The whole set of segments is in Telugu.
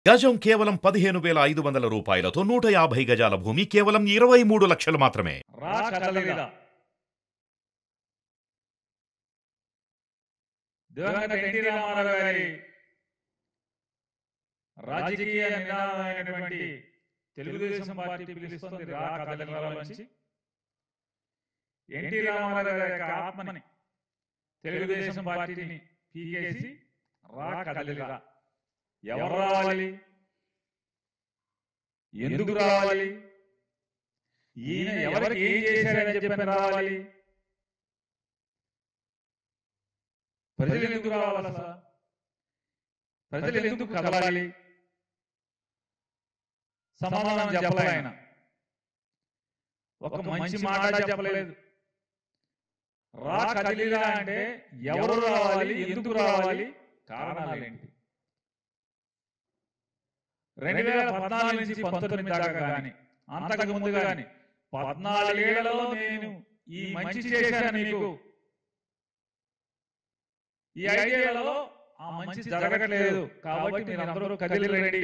గజం కేవలం పదిహేను వేల ఐదు వందల రూపాయలతో నూట యాభై గజాల భూమి కేవలం ఇరవై మూడు లక్షలు మాత్రమే రా కదలిరా దివంగత ఎన్టీ రామారావు గారి రాజకీయ నినాదమైనటువంటి తెలుగుదేశం పార్టీ పిలుస్తుంది రా కదలిరా నుంచి ఎన్టీ రామారావు గారి యొక్క ఆత్మని తెలుగుదేశం పార్టీని పీకేసి రా కదలిరా ఎవరు రావాలి ఎందుకు రావాలి ఈయన ఎవరికి ఏం చేశాడని చెప్పని రావాలి ప్రజలు ఎందుకు రావాలి అసలు ప్రజలు ఎందుకు కదలాలి సమాధానం చెప్పలే ఆయన ఒక మంచి మాట చెప్పలేదు రా కదిలిరా అంటే ఎవరు రావాలి ఎందుకు రావాలి కారణాలు ఏంటి రెండు వేల పద్నాలుగు నుంచి పంతొమ్మిది దాకా కానీ అంతకు ముందు కానీ పద్నాలుగేళ్లలో నేను ఈ మంచి చేశాను నీకు ఈ ఐదేళ్లలో ఆ మంచి జరగట్లేదు కాబట్టి మీరందరూ కదిలి రండి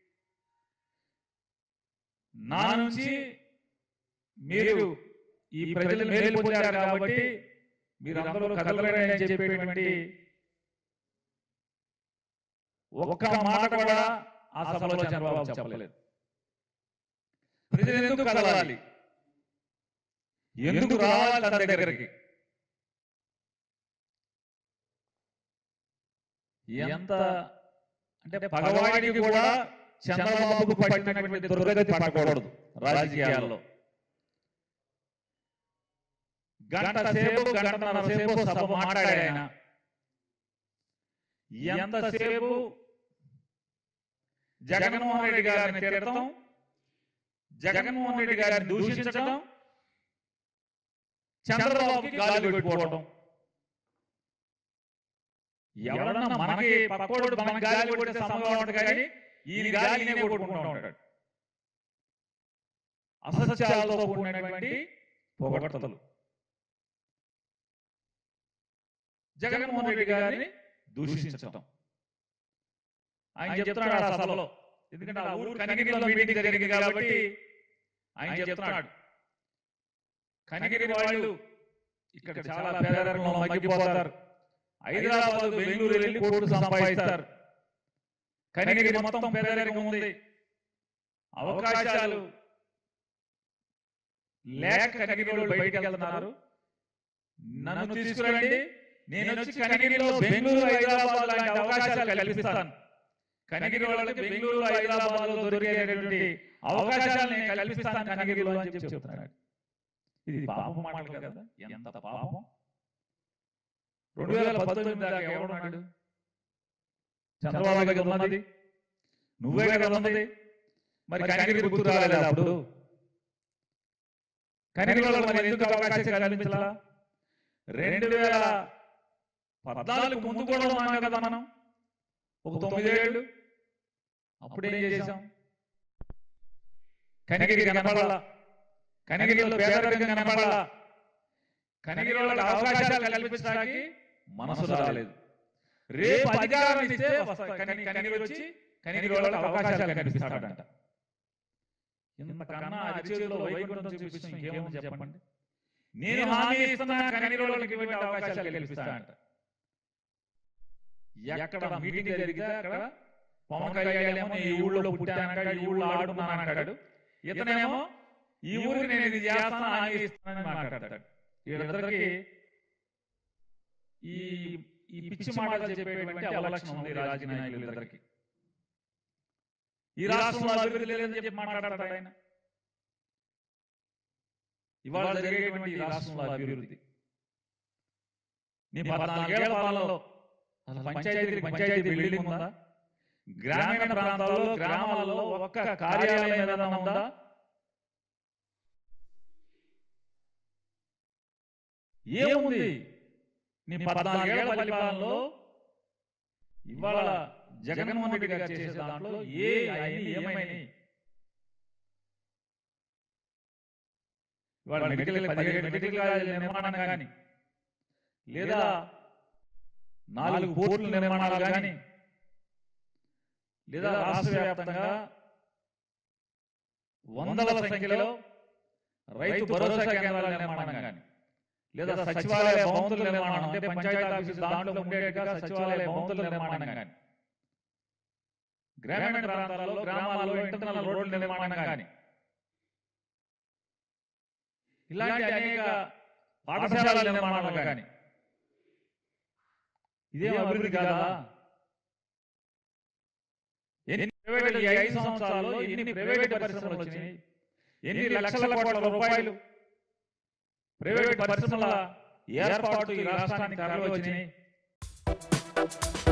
నా నుంచి మీరు ఈ ప్రజలు మేలు పొందారు కాబట్టి మీరందరూ కదలరండి అని చెప్పేటువంటి ఒక్క మాట కూడా ఆ సభలో చంద్రబాబు చెప్పలేదు ప్రజలు ఎందుకు కదలాలి ఎందుకు రావాలి తన దగ్గరికి ఎంత అంటే పగవాడికి కూడా చంద్రబాబుకు పట్టినటువంటి దుర్గతి పట్టకూడదు రాజకీయాల్లో గంట సేపు గంటన్నర సేపు సభ మాట్లాడాయన ఎంతసేపు జగన్మోహన్ రెడ్డి గారిని తిడతాం జగన్మోహన్ రెడ్డి గారిని దూషించడం చంద్రబాబుకి గాలి కొట్టుకోవడం ఎవరన్నా మనకి పక్కోడు మన గాలి కొడితే సమగా ఉంటుంది కానీ ఈయన గాలి ఈయనే కొట్టుకుంటూ ఉంటాడు అసత్యాలతో కూడినటువంటి పొగడతలు జగన్మోహన్ రెడ్డి గారిని దూషించటం ఆయన చెప్తున్నాడు ఆ సభలో ఎందుకంటే ఆ ఊరు కనిగిరిలో మీటింగ్ జరిగింది కాబట్టి ఆయన చెప్తున్నాడు కనిగిరి వాళ్ళు ఇక్కడ చాలా పేదరికంలో మగ్గిపోతారు హైదరాబాద్ బెంగళూరు వెళ్ళి కోట్లు సంపాదిస్తారు కనిగిరి మొత్తం పేదరికం ఉంది అవకాశాలు లేక కనిగిరి వాళ్ళు బయటకు వెళ్తున్నారు నన్ను తీసుకురండి నేను వచ్చి కనిగిరిలో బెంగళూరు హైదరాబాద్ లాంటి అవకాశాలు కల్పిస్తాను కనిగిరి వాళ్ళకి బెంగళూరు హైదరాబాద్ లో దొరికేటటువంటి అవకాశాలు నేను కల్పిస్తాను కనిగిరిలో అని చెప్పి చెప్తున్నాడు ఇది పాపం మాటలు కదా ఎంత పాపం రెండు వేల పంతొమ్మిది దాకా ఎవడున్నాడు చంద్రబాబు కదా ఉన్నది నువ్వే కదా ఉన్నది మరి కనిగిరి గుర్తు రాలేదా అప్పుడు కనిగిరి వాళ్ళకి మరి ఎందుకు అవకాశం కల్పించాలా రెండు వేల పద్నాలుగు ముందు కూడా ఉన్నాం కదా మనం ఒక తొమ్మిదేళ్ళు అప్పుడేం చేశాం కనిగిరి కనపడాల కనిగిరిలో పేదరికం కనపడాల కనిగిరి వాళ్ళకి అవకాశాలు కల్పించడానికి మనసు రాలేదు రేపు అధికారం ఇస్తే వస్తా- కని- కనిగిరి వచ్చి కనిగిరి వాళ్ళకి అవకాశాలు కల్పిస్తాడంట ఇంతకన్నా అరిచేతిలో వైకుంఠం చూపిస్తూ ఇంకేముంది చెప్పండి నేను హామీ ఇస్తున్నా కనిగిరి వాళ్ళకి ఇటువంటి అవకాశాలు కల్పిస్తాడంట ఎక్కడ మీటింగ్ జరిగితే అక్కడ పవన్ కళ్యాణ్ ఏమో ఈ ఊళ్ళో పుట్టానంటాడు ఈ ఊళ్ళో ఆడుకున్నానంటాడు ఇతనేమో ఈ ఊరికి నేను ఇది చేస్తాను హామీ ఇస్తానని మాట్లాడతాడు వీళ్ళిద్దరికి ఈ ఈ పిచ్చి మాటలు చెప్పేటువంటి అవలక్షణం ఉంది రాజకీయ నాయకులిద్దరికి ఈ రాష్ట్రంలో అభివృద్ధి లేదని చెప్పి మాట్లాడతాడు ఆయన ఇవాళ జరిగేటువంటి ఈ రాష్ట్రంలో అభివృద్ధి నీ పద్నాలుగేళ్ల పాలనలో అసలు పంచాయతీ పంచాయతీ బిల్డింగ్ ఉందా గ్రామీణ ప్రాంతాల్లో గ్రామాలలో ఒక్క కార్యాలయం ఏదైనా ఉందా ఏముంది నీ పద్నాలుగేళ్ల పరిపాలనలో ఇవాళ జగన్మోహన్ రెడ్డి గారు చేసే దాంట్లో ఏ అయింది ఏమైనాయి ఇవాళ మెడికల్ పదిహేడు మెడికల్ కాలేజీల నిర్మాణం కానీ లేదా నాలుగు పోర్టుల నిర్మాణాలు కానీ లేదా రాష్ట్ర వ్యాప్తంగా వందల సంఖ్యలో రైతు భరోసా కేంద్రాల నిర్మాణం కానీ లేదా సచివాలయ భవంతుల నిర్మాణం అంటే పంచాయతీ ఆఫీసు దాంట్లో ఉండేట్టుగా సచివాలయ భవంతుల నిర్మాణం కానీ గ్రామీణ ప్రాంతాల్లో గ్రామాల్లో ఇంటర్నల్ రోడ్ల నిర్మాణం కానీ ఇలాంటి అనేక పాఠశాలల నిర్మాణాలు కానీ ఇదేం అభివృద్ధి కాదా ఎన్ని ప్రైవేట్ ఈ ఐదు సంవత్సరాల్లో ఎన్ని ప్రైవేట్ పరిశ్రమలు వచ్చినాయి ఎన్ని లక్షల కోట్ల రూపాయలు ప్రైవేట్ పరిశ్రమల ఏర్పాటు ఈ రాష్ట్రానికి తరలి వచ్చినాయి